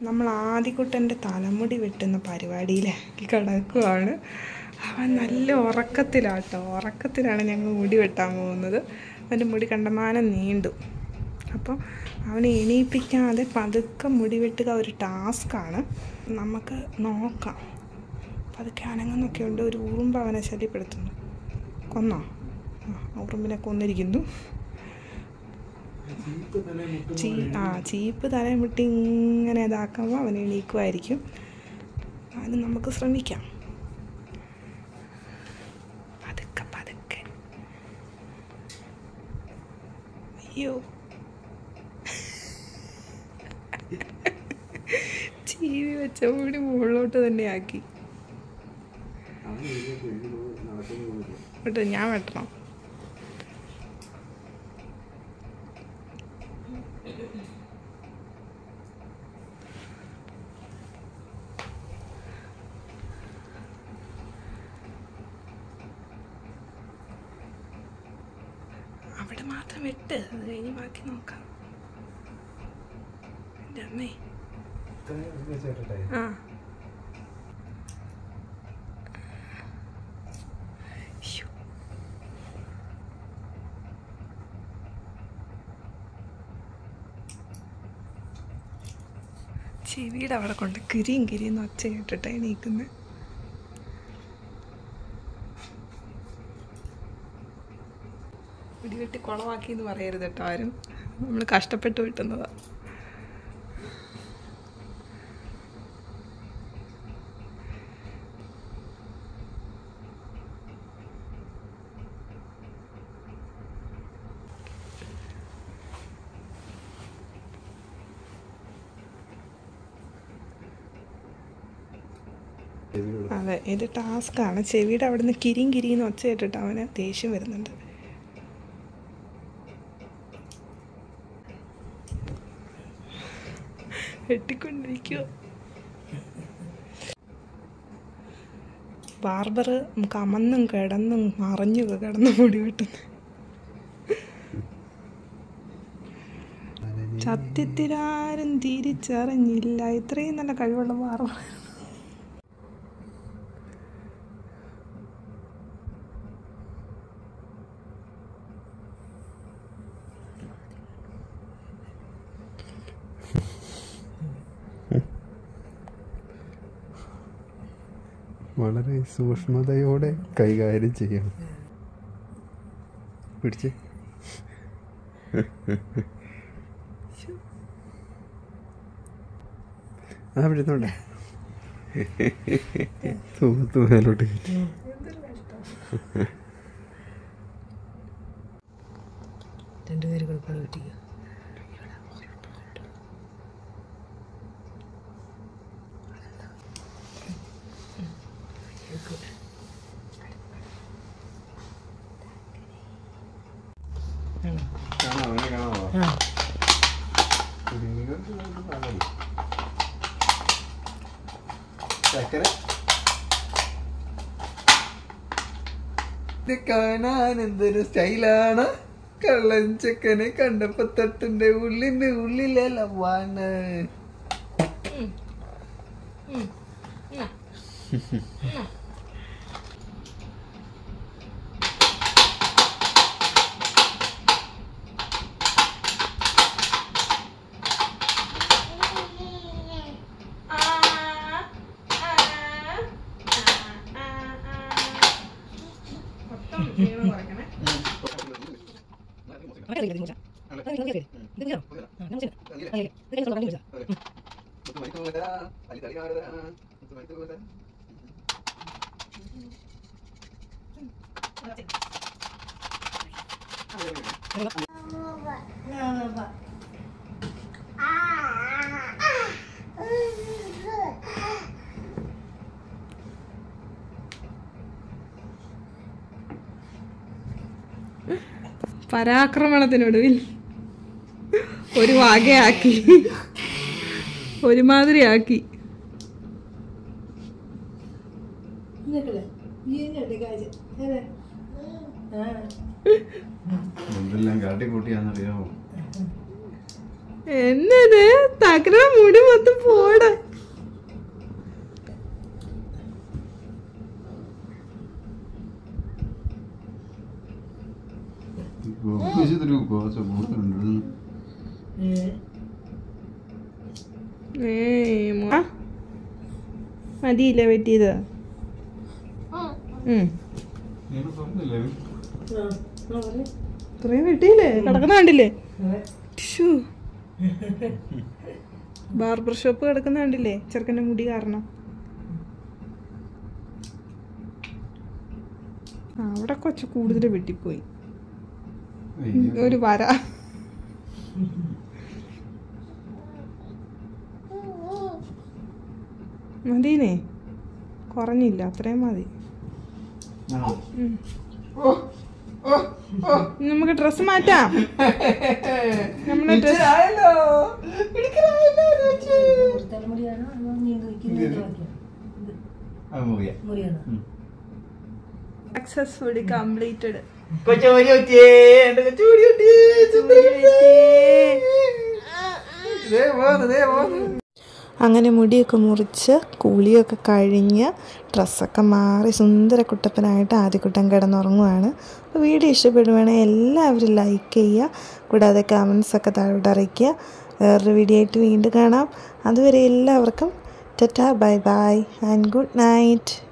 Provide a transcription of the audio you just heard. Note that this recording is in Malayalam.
നമ്മൾ ആദ്യക്കുട്ടൻ്റെ തലമുടി വെട്ടുന്ന പരിപാടിയിൽ കിടക്കുവാണ് അവൻ നല്ല ഉറക്കത്തിലാട്ടോ ഉറക്കത്തിലാണ് ഞങ്ങൾ മുടി വെട്ടാൻ പോകുന്നത് അവൻ്റെ മുടി കണ്ടമാനം നീണ്ടു അപ്പോൾ അവനെ എണീപ്പിക്കാതെ പതുക്കെ മുടി വെട്ടുക ഒരു ടാസ്ക്കാണ് നമുക്ക് നോക്കാം പതുക്കെ അനങ്ങുന്നൊക്കെ ഉണ്ട് ഒരു ഉറുമ്പ് അവനെ ശല്യപ്പെടുത്തുന്നു കൊന്നോ ആ ഉറുമ്പിനെ കൊന്നിരിക്കുന്നു ചീ ആ ചീപ്പ് തലയും വിട്ട് ഇങ്ങനെ ഇതാക്കുമ്പോൾ അവൻ എണീക്കുമായിരിക്കും അത് നമുക്ക് ശ്രമിക്കാം പതുക്കെ പതുക്കെ അയ്യോ ചീവി വെച്ച കൂടി മുകളിലോട്ട് തന്നെ ആക്കി കേട്ടോ ഞാൻ വെട്ടണം അവിടെ മാത്രം വെട്ട് അത് കഴിഞ്ഞ് ബാക്കി നോക്കാം എൻ്റെ അമ്മേ ആ ശ്ശോ. ചെവിയുടെ അവിടെ കൊണ്ട് കിരിയും കിരിയും ഒച്ച കേട്ടിട്ടാ എണീക്കുന്നത് പിടിവെട്ടി കുളമാക്കി എന്ന് പറയരുത് കേട്ടോ ആരും നമ്മൾ കഷ്ടപ്പെട്ട് വിട്ടുന്നതാ അതെ ഇത് ടാസ്ക്കാണ് ചെവിയുടെ അവിടെ നിന്ന് കിരിയും കിരിയെന്ന് ഒച്ച കേട്ടിട്ട് അവന് ദേഷ്യം വരുന്നുണ്ട് വെട്ടിക്കൊണ്ടിരിക്കുക ബാർബർ കമന്നും കിടന്നും മറിഞ്ഞൊക്കെ കിടന്ന് മുടി വെട്ടുന്നു സത്യത്തിലാരും തിരിച്ചറിഞ്ഞില്ല ഇത്രയും നല്ല കഴിവുള്ള ബാർബർ വളരെ സൂക്ഷ്മതയോടെ കൈകാര്യം ചെയ്യണം പിടിച്ച് ആ പിടിച്ചോണ്ടേ തൂത്ത് മേലോട്ട് കയറ്റി. രണ്ടുപേരും കൂടെ പണി കിട്ടിയോ കാണാം, അവനെ കാണാമോ? ആ നിങ്ങൾക്ക് കാണാം. ചക്കര ഇത് കാണാൻ എന്തൊരു സ്റ്റൈലാണ് കള്ളൻ ചെക്കനെ കണ്ടപ്പോ തട്ടിന്റെ ഉള്ളിന്റെ ഉള്ളിലവാണ് പരാക്രമണത്തിനൊടുവിൽ ഒരു വകയാക്കി ഒരുമാതിരി ആക്കി എന്തെല്ലാം കാട്ടിക്കൂട്ടിയാന്നറിയാമോ എന്നത് തകര മുടി മൊത്തം പോട ഏയ് മോ- ആ? മതിയില്ലേ പറ്റിയത് ഉം. നീನು പറഞ്ഞില്ലേ ഇത്രയും വെട്ടിയില്ലേ കിടക്കുന്ന കണ്ടില്ലേ ടിഷ്യൂ ബാർബർ ഷോപ്പ് കിടക്കുന്ന കണ്ടില്ലേ ചെറുക്കൻ്റെ മുടി കാരണം ആ, അവിടെ കുറച്ച് കൂടുതൽ വെട്ടിപ്പോയി ഒരു വര മതിനേ കുറഞ്ഞില്ല അത്രയും മതി ഉം. ഇനി നമുക്ക് ഡ്രസ്സ് മാറ്റാം നമ്മളെ ഡ്രസ് ആയല്ലോ പിടിക്കാനായല്ലോ രുചി. ഒരു തലമുടിയാണോ അതോ നീണ്ടു നിൽക്കുന്ന അത് മുറിയാ മുറിയാണോ സക്സസ്ഫുള്ളി കംപ്ലീറ്റഡ് കൊച്ചുമണി കൊച്ചേ എന്റെ കൊച്ചുമണി കുട്ടി ദേ പോന്ന് ദേ പോന്ന് അങ്ങനെ മുടിയൊക്കെ മുറിച്ച് കുളിയൊക്കെ കഴിഞ്ഞ് ഡ്രസ്സൊക്കെ മാറി സുന്ദര കുട്ടപ്പനായിട്ട് ആദ്യക്കുട്ടൻ കിടന്നുറങ്ങുവാണ് അപ്പോൾ വീഡിയോ ഇഷ്ടപ്പെടുവാണെങ്കിൽ എല്ലാവരും ലൈക്ക് ചെയ്യുക കൂടാതെ കമൻസ് ഒക്കെ താഴോട്ട് അറിയിക്കുക വേറൊരു വീഡിയോ ആയിട്ട് വീണ്ടും കാണാം അതുവരെ എല്ലാവർക്കും tata bye bye and good night